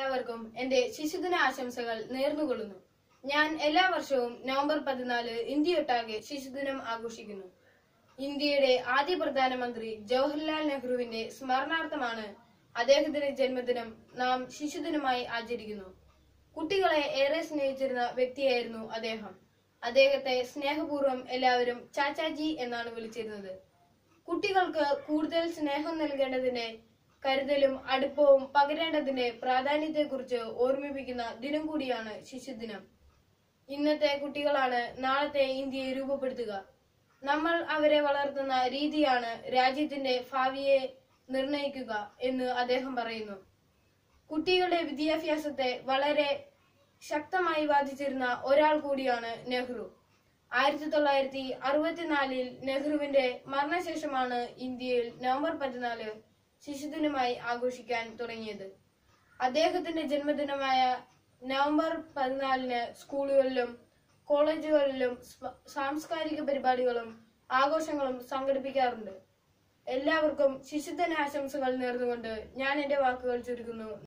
എല്ലാവർക്കും എന്റെ ശിശുദിന ആശംസകൾ നേർന്നുകൊള്ളുന്നു ഞാൻ എല്ലാ വർഷവും നവംബർ പതിനാല് ഇന്ത്യയൊട്ടാകെ ശിശുദിനം ആഘോഷിക്കുന്നു ഇന്ത്യയുടെ ആദ്യ പ്രധാനമന്ത്രി ജവഹർലാൽ നെഹ്റുവിന്റെ സ്മരണാർത്ഥമാണ് അദ്ദേഹത്തിന്റെ ജന്മദിനം നാം ശിശുദിനമായി ആചരിക്കുന്നു കുട്ടികളെ ഏറെ സ്നേഹിച്ചിരുന്ന വ്യക്തിയായിരുന്നു അദ്ദേഹം അദ്ദേഹത്തെ സ്നേഹപൂർവ്വം എല്ലാവരും ചാച്ചാജി എന്നാണ് വിളിച്ചിരുന്നത് കുട്ടികൾക്ക് കൂടുതൽ സ്നേഹം നൽകേണ്ടതിന്റെ കരുതലും അടുപ്പവും പകരേണ്ടതിന്റെ പ്രാധാന്യത്തെക്കുറിച്ച് ഓർമ്മിപ്പിക്കുന്ന ദിനം കൂടിയാണ് ശിശുദിനം ഇന്നത്തെ കുട്ടികളാണ് നാളത്തെ ഇന്ത്യയെ രൂപപ്പെടുത്തുക നമ്മൾ അവരെ വളർത്തുന്ന രീതിയാണ് രാജ്യത്തിന്റെ ഭാവിയെ നിർണയിക്കുക എന്ന് അദ്ദേഹം പറയുന്നു കുട്ടികളുടെ വിദ്യാഭ്യാസത്തെ വളരെ ശക്തമായി ബാധിച്ചിരുന്ന ഒരാൾ കൂടിയാണ് നെഹ്റു ആയിരത്തി തൊള്ളായിരത്തി അറുപത്തിനാലിൽ നെഹ്റുവിന്റെ മരണശേഷമാണ് ഇന്ത്യയിൽ നവംബർ പതിനാല് ശിശുദിനമായി ആഘോഷിക്കാൻ തുടങ്ങിയത് അദ്ദേഹത്തിന്റെ ജന്മദിനമായ നവംബർ പതിനാലിന് സ്കൂളുകളിലും കോളേജുകളിലും സ്പ- സാംസ്കാരിക പരിപാടികളും ആഘോഷങ്ങളും സംഘടിപ്പിക്കാറുണ്ട് എല്ലാവർക്കും ശിശുദിന ആശംസകൾ നേർന്നുകൊണ്ട് ഞാൻ എന്റെ വാക്കുകൾ ചുരുക്കുന്നു